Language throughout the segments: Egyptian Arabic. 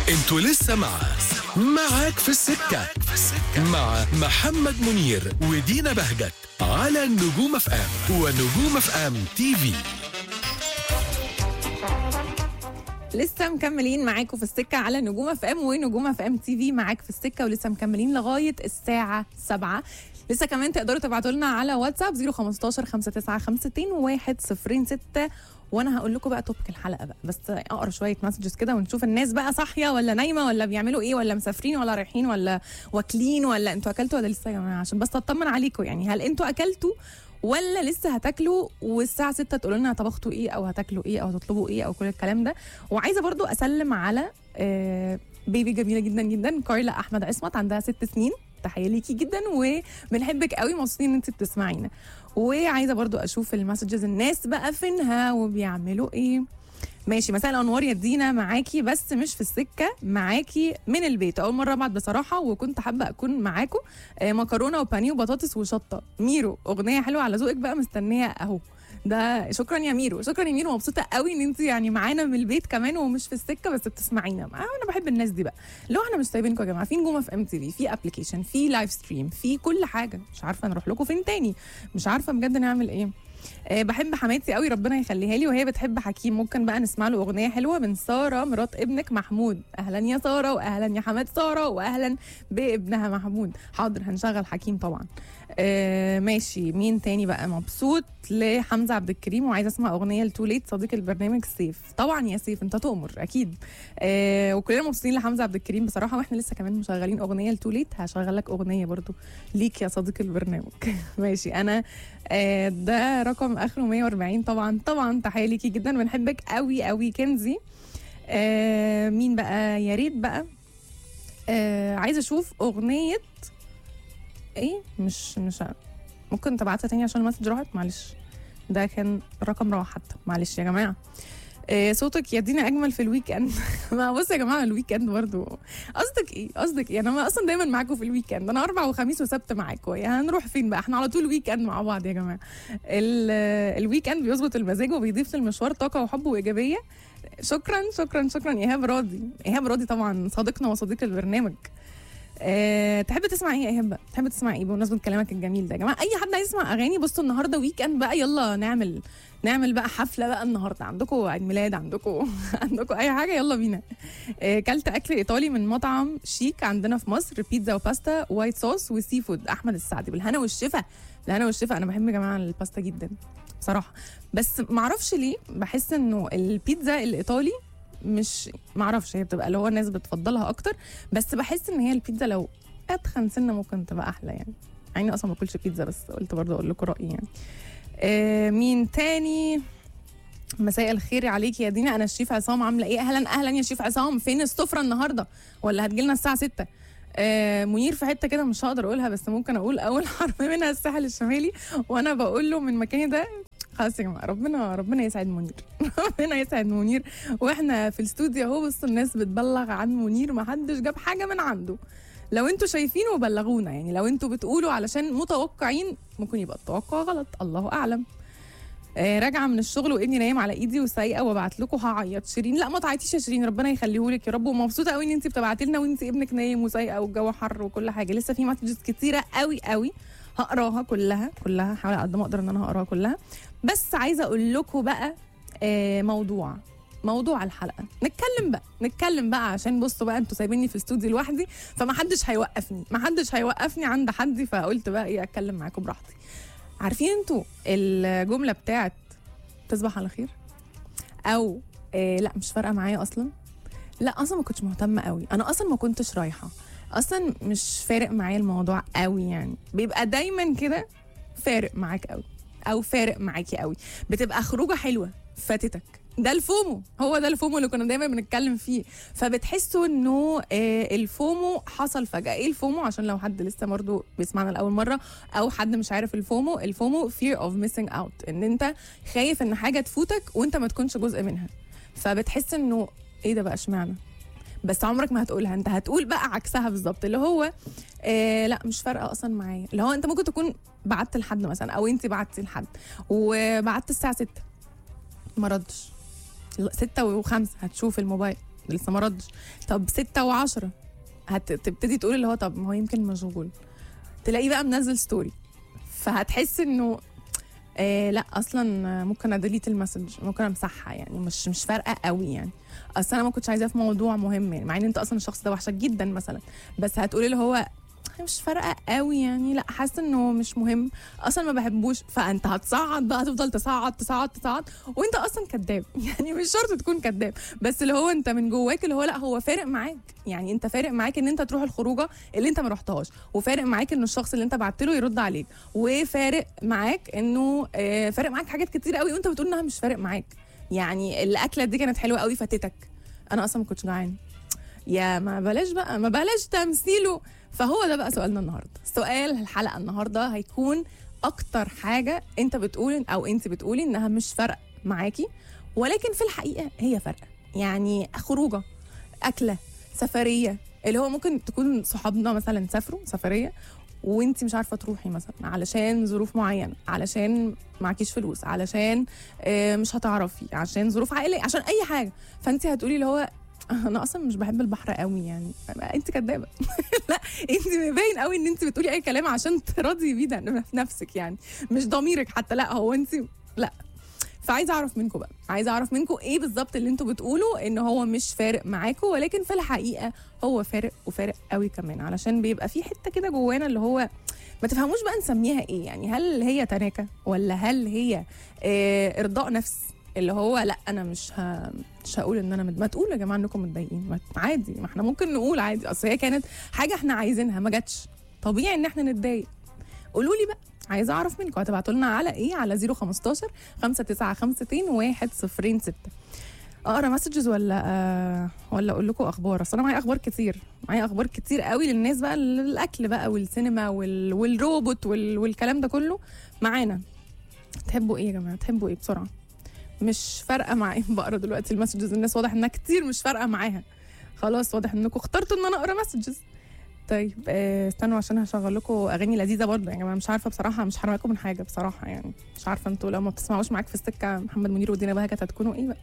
انتوا لسه مع معاك في السكة مع محمد منير ودينا بهجت على النجوم اف ام ونجوم اف ام تي في لسه مكملين معاكم في السكه على نجوم اف ام ونجوم اف ام تي في معاك في السكه ولسه مكملين لغايه الساعه 7 لسه كمان تقدروا تبعتوا لنا على واتساب 015 5952 106 وانا هقول لكم بقى توبك الحلقه بقى بس اقرا شويه مسجز كده ونشوف الناس بقى صاحيه ولا نايمه ولا بيعملوا ايه ولا مسافرين ولا رايحين ولا واكلين ولا انتوا اكلتوا ولا لسه يا جماعه عشان بس اطمن عليكم يعني هل انتوا اكلتوا ولا لسه هتاكلوا والساعه 6 تقولوا لنا طبختوا ايه او هتاكلوا ايه او هتطلبوا ايه او كل الكلام ده وعايزه برضو اسلم على آه بيبي جميله جدا جدا كارلا احمد عصمت عندها ست سنين تحيه ليكي جدا وبنحبك قوي مبسوطين ان انت بتسمعينا وعايزه برضو اشوف المسجز الناس بقى فينها وبيعملوا ايه ماشي مساء الانوار يا دينا معاكي بس مش في السكه معاكي من البيت اول مره ابعت بصراحه وكنت حابه اكون معاكم آه مكرونه وبانيه وبطاطس وشطه ميرو اغنيه حلوه على ذوقك بقى مستنيه اهو ده شكرا يا ميرو شكرا يا ميرو مبسوطه قوي ان انت يعني معانا من البيت كمان ومش في السكه بس بتسمعينا آه انا بحب الناس دي بقى لو احنا مش سايبينكم يا جماعه في نجومه في ام تي في في ابلكيشن في لايف ستريم في كل حاجه مش عارفه نروح لكم فين تاني مش عارفه بجد نعمل ايه أه بحب حماتي قوي ربنا يخليها لي وهي بتحب حكيم ممكن بقى نسمع له اغنيه حلوه من ساره مرات ابنك محمود اهلا يا ساره واهلا يا حماد ساره واهلا بابنها محمود حاضر هنشغل حكيم طبعا أه ماشي مين تاني بقى مبسوط لحمزه عبد الكريم وعايزه اسمع اغنيه لتوليت صديق البرنامج سيف طبعا يا سيف انت تؤمر اكيد أه وكلنا مبسوطين لحمزه عبد الكريم بصراحه واحنا لسه كمان مشغلين اغنيه لتوليت هشغل لك اغنيه برضو ليك يا صديق البرنامج ماشي انا آه ده رقم اخره 140 طبعا طبعا تحيه ليكي جدا بنحبك قوي قوي كنزي آه مين بقى يا ريت بقى آه عايزه اشوف اغنيه ايه مش مش ممكن تبعتها تاني عشان المسج راحت معلش ده كان رقم راح حتى معلش يا جماعه آه صوتك يا دينا اجمل في الويك اند ما بص يا جماعه الويك اند برضو قصدك ايه قصدك ايه انا اصلا دايما معاكم في الويك اند انا اربع وخميس وسبت معاكم يعني هنروح فين بقى احنا على طول ويك اند مع بعض يا جماعه الويك اند بيظبط المزاج وبيضيف للمشوار طاقه وحب وايجابيه شكرا شكرا شكرا ايهاب راضي ايهاب راضي طبعا صديقنا وصديق البرنامج أه تحب تسمع ايه يا ايهاب بقى؟ تحب تسمع ايه بمناسبه كلامك الجميل ده يا جماعه اي حد عايز يسمع اغاني بصوا النهارده ويك اند بقى يلا نعمل نعمل بقى حفله بقى النهارده عندكم عيد ميلاد عندكم عندكم اي حاجه يلا بينا أه كلت اكل ايطالي من مطعم شيك عندنا في مصر بيتزا وباستا وايت صوص وسي فود احمد السعدي بالهنا والشفا بالهنا والشفا انا بحب يا جماعه الباستا جدا بصراحه بس معرفش ليه بحس انه البيتزا الايطالي مش معرفش هي بتبقى اللي هو الناس بتفضلها اكتر بس بحس ان هي البيتزا لو اتخن سنه ممكن تبقى احلى يعني يعني اصلا ما باكلش بيتزا بس قلت برضه اقول لكم رايي يعني آه مين تاني مساء الخير عليكي يا دينا انا الشيف عصام عامله ايه اهلا اهلا يا شيف عصام فين السفره النهارده ولا هتجيلنا الساعه 6 آه منير في حته كده مش هقدر اقولها بس ممكن اقول اول حرف منها الساحل الشمالي وانا بقول له من مكاني ده خلاص يا جماعه ربنا ربنا يسعد منير ربنا يسعد منير واحنا في الاستوديو اهو بصوا الناس بتبلغ عن منير ما حدش جاب حاجه من عنده لو انتوا شايفينه بلغونا يعني لو انتوا بتقولوا علشان متوقعين ممكن يبقى التوقع غلط الله اعلم آه راجعه من الشغل وابني نايم على ايدي وسايقه وببعت لكم هعيط شيرين لا ما تعيطيش يا شيرين ربنا يخليهولك يا رب ومبسوطه قوي ان انت بتبعتي لنا وانت ابنك نايم وسايقه والجو حر وكل حاجه لسه في مسجز كتيره قوي قوي هقراها كلها كلها هحاول قد ما اقدر ان انا هقراها كلها بس عايزه اقول لكم بقى آه موضوع موضوع الحلقه نتكلم بقى نتكلم بقى عشان بصوا بقى انتوا سايبيني في الاستوديو لوحدي فما حدش هيوقفني ما حدش هيوقفني عند حد فقلت بقى ايه اتكلم معاكم براحتي عارفين انتوا الجمله بتاعت تصبح على خير او آه لا مش فارقه معايا اصلا لا اصلا ما كنتش مهتمه قوي انا اصلا ما كنتش رايحه اصلا مش فارق معايا الموضوع قوي يعني بيبقى دايما كده فارق معاك قوي او فارق معاكي قوي بتبقى خروجه حلوه فاتتك ده الفومو هو ده الفومو اللي كنا دايما بنتكلم فيه فبتحسوا انه آه الفومو حصل فجاه ايه الفومو عشان لو حد لسه برضه بيسمعنا لاول مره او حد مش عارف الفومو الفومو fear of missing out ان انت خايف ان حاجه تفوتك وانت ما تكونش جزء منها فبتحس انه ايه ده بقى اشمعنى بس عمرك ما هتقولها انت هتقول بقى عكسها بالظبط اللي هو آه لا مش فارقه اصلا معايا اللي هو انت ممكن تكون بعت لحد مثلا او انت بعتي لحد وبعت الساعه 6 ما ردش ستة وخمسة هتشوف الموبايل لسه ما ردش طب ستة وعشرة هتبتدي تقول اللي هو طب ما هو يمكن مشغول تلاقيه بقى منزل ستوري فهتحس انه آه لا اصلا ممكن اديليت المسج ممكن امسحها يعني مش مش فارقه قوي يعني اصل انا ما كنتش عايزاه في موضوع مهم يعني مع ان انت اصلا الشخص ده وحشك جدا مثلا بس هتقولي اللي هو مش فارقه قوي يعني لا حاسه انه مش مهم اصلا ما بحبوش فانت هتصعد بقى هتفضل تصعد تصعد تصعد وانت اصلا كذاب يعني مش شرط تكون كذاب بس اللي هو انت من جواك اللي هو لا هو فارق معاك يعني انت فارق معاك ان انت تروح الخروجه اللي انت ما رحتهاش وفارق معاك ان الشخص اللي انت بعت له يرد عليك وفارق معاك انه آه، فارق معاك حاجات كتير قوي وانت بتقول انها مش فارق معاك يعني الاكله دي كانت حلوه قوي فاتتك انا اصلا ما كنتش جعان يا ما بلاش بقى ما بلاش تمثيله فهو ده بقى سؤالنا النهارده سؤال الحلقه النهارده هيكون اكتر حاجه انت بتقول او انت بتقولي انها مش فارقه معاكي ولكن في الحقيقه هي فارقه يعني خروجه اكله سفريه اللي هو ممكن تكون صحابنا مثلا سافروا سفريه وانت مش عارفه تروحي مثلا علشان ظروف معينه علشان معكيش فلوس علشان آه، مش هتعرفي عشان ظروف عائليه عشان اي حاجه فانت هتقولي اللي هو انا اصلا مش بحب البحر قوي يعني انت كدابه لا انت باين قوي ان انت بتقولي اي كلام عشان تراضي بيه ده في نفسك يعني مش ضميرك حتى لا هو انت لا فعايزه اعرف منكم بقى عايزه اعرف منكم ايه بالظبط اللي انتوا بتقولوا ان هو مش فارق معاكم ولكن في الحقيقه هو فارق وفارق قوي كمان علشان بيبقى في حته كده جوانا اللي هو ما تفهموش بقى نسميها ايه يعني هل هي تناكه ولا هل هي آه ارضاء نفس اللي هو لا انا مش ه... مش هقول ان انا مد... ما تقولوا يا جماعه انكم متضايقين ما... عادي ما احنا ممكن نقول عادي اصل هي كانت حاجه احنا عايزينها ما جاتش طبيعي ان احنا نتضايق قولوا لي بقى عايزه اعرف منكم هتبعتوا لنا على ايه على 015 5952 106 اقرا مسجز ولا آه ولا اقول لكم اخبار اصل انا معايا اخبار كتير معايا اخبار كتير قوي للناس بقى الاكل بقى والسينما وال... والروبوت وال... والكلام ده كله معانا تحبوا ايه يا جماعه تحبوا ايه بسرعه مش فارقه معايا بقرا دلوقتي المسجز الناس واضح انها كتير مش فارقه معاها خلاص واضح انكم اخترتوا ان انا اقرا مسجز طيب آه، استنوا عشان هشغل لكم اغاني لذيذه برضه يعني انا مش عارفه بصراحه مش حرماكم من حاجه بصراحه يعني مش عارفه انتوا لو ما بتسمعوش معاك في السكه محمد منير ودينا بهجت هتكونوا ايه بقى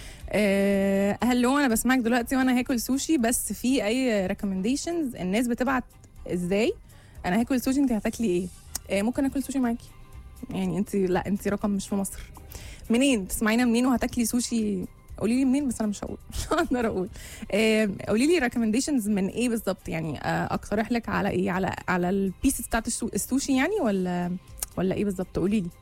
آه، هلو انا بسمعك دلوقتي وانا هاكل سوشي بس في اي ريكومنديشنز الناس بتبعت ازاي انا هاكل سوشي انت هتاكلي ايه آه، ممكن اكل سوشي معاكي يعني انت لا انت رقم مش في مصر منين تسمعينا منين وهتاكلي سوشي قولي لي منين بس انا مش هقول مش هقدر اقول آه، قولي لي ريكومنديشنز من ايه بالظبط يعني آه، اقترح لك على ايه على على البيسز بتاعت السو- السوشي يعني ولا ولا ايه بالظبط قولي لي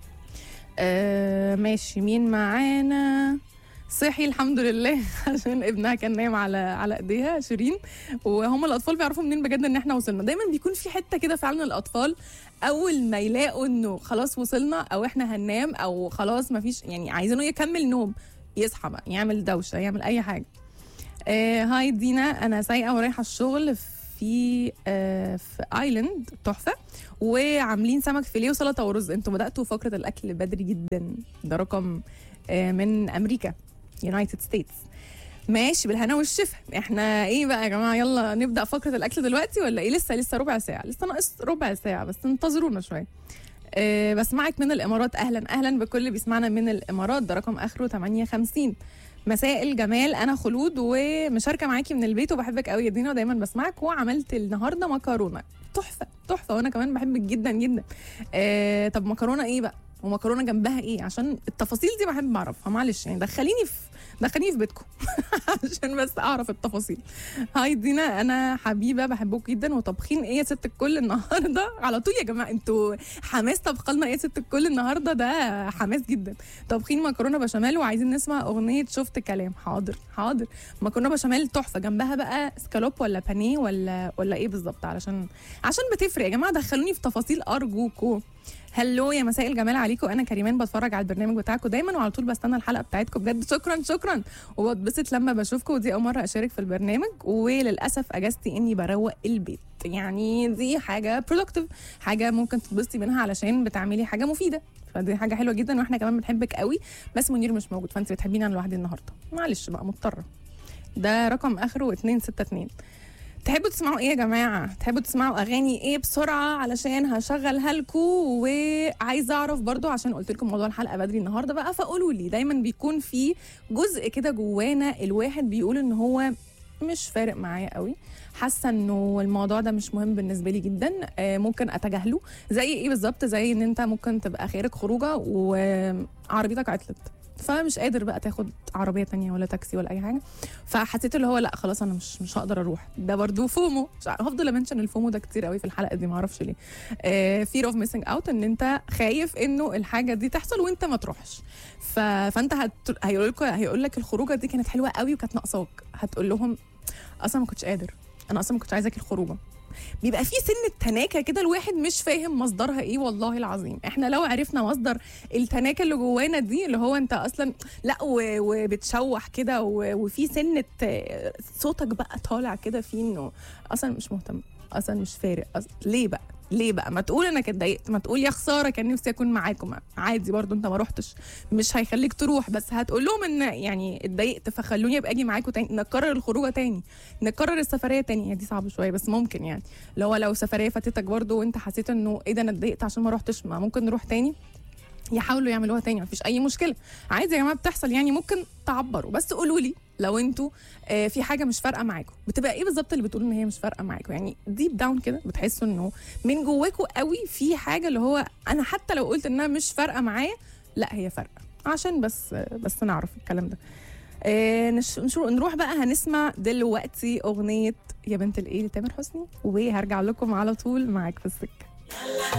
آه ماشي مين معانا صحي الحمد لله عشان ابنها كان نايم على على ايديها شيرين وهم الاطفال بيعرفوا منين بجد ان احنا وصلنا دايما بيكون في حته كده فعلا الاطفال اول ما يلاقوا انه خلاص وصلنا او احنا هننام او خلاص ما فيش يعني عايزينه يكمل نوم يصحى بقى يعمل دوشه يعمل اي حاجه آه هاي دينا انا سايقه ورايحه الشغل في آه في ايلاند تحفه وعاملين سمك فيليه وسلطه ورز انتوا بداتوا فقره الاكل بدري جدا ده رقم آه من امريكا يونايتد ستيتس ماشي بالهنا والشفا احنا ايه بقى يا جماعه يلا نبدا فقره الاكل دلوقتي ولا ايه لسه لسه ربع ساعه لسه ناقص ربع ساعه بس انتظرونا شويه أه بسمعك من الامارات اهلا اهلا بكل اللي بيسمعنا من الامارات ده رقم اخره 58 مساء الجمال انا خلود ومشاركه معاكي من البيت وبحبك قوي يا دينا ودايما بسمعك وعملت النهارده مكرونه تحفه تحفه وانا كمان بحبك جدا جدا أه طب مكرونه ايه بقى ومكرونه جنبها ايه عشان التفاصيل دي بحب اعرفها معلش يعني دخليني في دخليني في بيتكم عشان بس اعرف التفاصيل هاي دينا انا حبيبه بحبكم جدا وطابخين ايه يا ست الكل النهارده على طول يا جماعه انتوا حماس طبخ لنا ايه يا ست الكل النهارده ده حماس جدا طابخين مكرونه بشاميل وعايزين نسمع اغنيه شفت كلام حاضر حاضر مكرونه بشاميل تحفه جنبها بقى سكالوب ولا بانيه ولا ولا ايه بالظبط علشان عشان بتفرق يا جماعه دخلوني في تفاصيل ارجوكوا هلو يا مساء الجمال عليكم انا كريمان بتفرج على البرنامج بتاعكم دايما وعلى طول بستنى الحلقه بتاعتكم بجد شكرا شكرا وبتبسط لما بشوفكم ودي اول مره اشارك في البرنامج وللاسف اجازتي اني بروق البيت يعني دي حاجه برودكتيف حاجه ممكن تتبسطي منها علشان بتعملي حاجه مفيده فدي حاجه حلوه جدا واحنا كمان بنحبك قوي بس منير مش موجود فانت بتحبيني انا لوحدي النهارده معلش بقى مضطره ده رقم اخره 262 تحبوا تسمعوا ايه يا جماعه تحبوا تسمعوا اغاني ايه بسرعه علشان هشغلها لكم وعايزه اعرف برضو عشان قلت لكم موضوع الحلقه بدري النهارده بقى فقولوا لي دايما بيكون في جزء كده جوانا الواحد بيقول ان هو مش فارق معايا قوي حاسه انه الموضوع ده مش مهم بالنسبه لي جدا آه، ممكن اتجاهله زي ايه بالظبط زي ان انت ممكن تبقى خارج خروجه وعربيتك عطلت فمش قادر بقى تاخد عربيه تانية ولا تاكسي ولا اي حاجه فحسيت اللي هو لا خلاص انا مش مش هقدر اروح ده برضو فومو مش عارف- هفضل امنشن الفومو ده كتير قوي في الحلقه دي ما اعرفش ليه فير اوف ميسنج اوت ان انت خايف انه الحاجه دي تحصل وانت ما تروحش ف... فانت هت... هيقول لك هيقول لك الخروجه دي كانت حلوه قوي وكانت ناقصاك هتقول لهم اصلا ما كنتش قادر انا اصلا ما كنتش عايزاك الخروجه بيبقى في سن التناكه كده الواحد مش فاهم مصدرها ايه والله العظيم احنا لو عرفنا مصدر التناكه اللي جوانا دي اللي هو انت اصلا لا و- وبتشوح كده و- وفي سنه آه، صوتك بقى طالع كده فيه انه اصلا مش مهتم اصلا مش فارق أصلا ليه بقى ليه بقى ما تقول انا كده اتضايقت ما تقول يا خساره كان نفسي اكون معاكم عادي برضو انت ما رحتش مش هيخليك تروح بس هتقول لهم ان يعني اتضايقت فخلوني ابقى اجي معاكم تاني نكرر الخروجه تاني نكرر السفريه تاني هي دي صعبه شويه بس ممكن يعني اللي هو لو سفريه فاتتك برضو وانت حسيت انه ايه ده انا اتضايقت عشان ما روحتش ما ممكن نروح تاني يحاولوا يعملوها تاني مفيش اي مشكله عادي يا جماعه بتحصل يعني ممكن تعبروا بس قولوا لي لو انتوا آه، في حاجه مش فارقه معاكم بتبقى ايه بالظبط اللي بتقولوا ان هي مش فارقه معاكم يعني ديب داون كده بتحسوا انه من جواكم قوي في حاجه اللي هو انا حتى لو قلت انها مش فارقه معايا لا هي فارقه عشان بس آه، بس نعرف الكلام ده آه، نش... نشو- نروح بقى هنسمع دلوقتي اغنيه يا بنت الايه لتامر حسني وهرجع لكم على طول معاك في السكه